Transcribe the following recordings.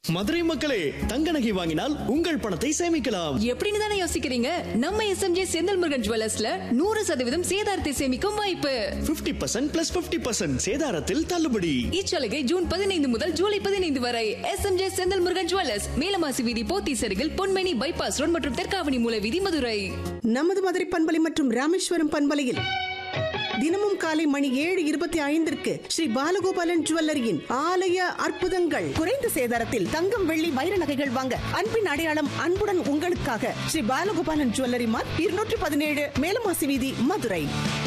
மதுரை மக்களே தங்க நகை வாங்கினால் உங்கள் பணத்தை சேமிக்கலாம் எப்படின்னு தானே யோசிக்கிறீங்க நம்ம எஸ்எம்ஜே செந்தில் முருகன் ஜுவல்லர்ஸ்ல நூறு சதவீதம் சேதாரத்தை சேமிக்கும் வாய்ப்பு 50% பர்சன்ட் பிளஸ் பிப்டி பர்சன்ட் சேதாரத்தில் தள்ளுபடி இச்சலுகை ஜூன் பதினைந்து முதல் ஜூலை பதினைந்து வரை எஸ்எம்ஜே செந்தில் முருகன் ஜுவல்லர்ஸ் மேலமாசி வீதி போத்தி சருகில் பொன்மணி பைபாஸ் ரோட் மற்றும் தெற்காவணி மூல வீதி மதுரை நமது மதுரை பண்பலை மற்றும் ராமேஸ்வரம் பண்பலையில் தினமும் காலை மணி ஏழு இருபத்தி ஐந்திற்கு ஸ்ரீ பாலகோபாலன் ஜுவல்லரியின் ஆலய அற்புதங்கள் குறைந்த சேதாரத்தில் தங்கம் வெள்ளி வைர நகைகள் வாங்க அன்பின் அடையாளம் அன்புடன் உங்களுக்காக ஸ்ரீ பாலகோபாலன் ஜுவல்லரி மார்க் இருநூற்றி பதினேழு மேலமாசி வீதி மதுரை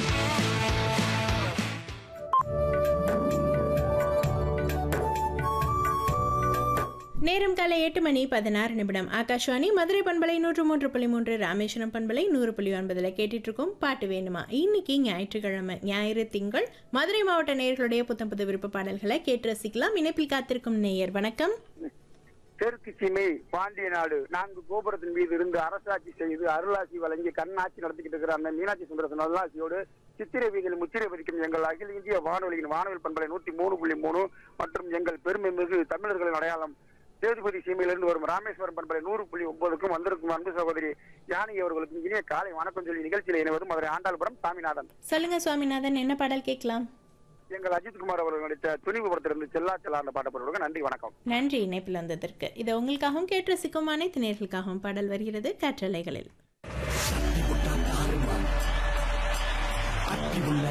நேரம் காலை எட்டு மணி பதினாறு நிமிடம் ஆகாஷ்வாணி மதுரை பண்பலை நூற்று மூன்று புள்ளி மூன்று ராமேஸ்வரம் பண்பலை நூறு புள்ளி ஒன்பதில் கேட்டுட்டு இருக்கோம் பாட்டு வேணுமா இன்னைக்கு ஞாயிற்றுக்கிழமை ஞாயிறு திங்கள் மதுரை மாவட்ட நேயர்களுடைய புத்தம் புது விருப்ப பாடல்களை கேட்டு ரசிக்கலாம் இணைப்பில் காத்திருக்கும் நேயர் வணக்கம் தெற்கு சீமை பாண்டிய நாடு நான்கு கோபுரத்தின் மீது இருந்து அரசாட்சி செய்து அருளாட்சி வழங்கி கண்ணாட்சி நடத்திக்கிட்டு இருக்கிற அந்த மீனாட்சி சுந்தரசன் நல்லாட்சியோடு சித்திரை வீதியில் முத்திரை பதிக்கும் எங்கள் அகில இந்திய வானொலியின் வானொலி பண்பலை நூத்தி மூணு புள்ளி மூணு மற்றும் எங்கள் பெருமை மிகு தமிழர்களின் அடையாளம் சேதுபதி சீமையிலிருந்து வரும் ராமேஸ்வரம் பண்பலை நூறு புள்ளி ஒன்பதுக்கும் வந்திருக்கும் அன்பு சகோதரி யானகி அவர்களுக்கும் இனிய காலை வணக்கம் சொல்லி நிகழ்ச்சியில் இணைவது மதுரை ஆண்டாள்புரம் சாமிநாதன் சொல்லுங்க சுவாமிநாதன் என்ன பாடல் கேட்கலாம் எங்கள் அஜித்குமார் அவர்கள் நடித்த துணிவு படத்திலிருந்து செல்லா செல்லா அந்த பாட்ட போடுவாங்க நன்றி வணக்கம் நன்றி இணைப்பில் வந்ததற்கு இதை உங்களுக்காகவும் கேட்டு ரசிக்கும் அனைத்து நேர்களுக்காகவும் பாடல் வருகிறது காற்றலைகளில் உள்ள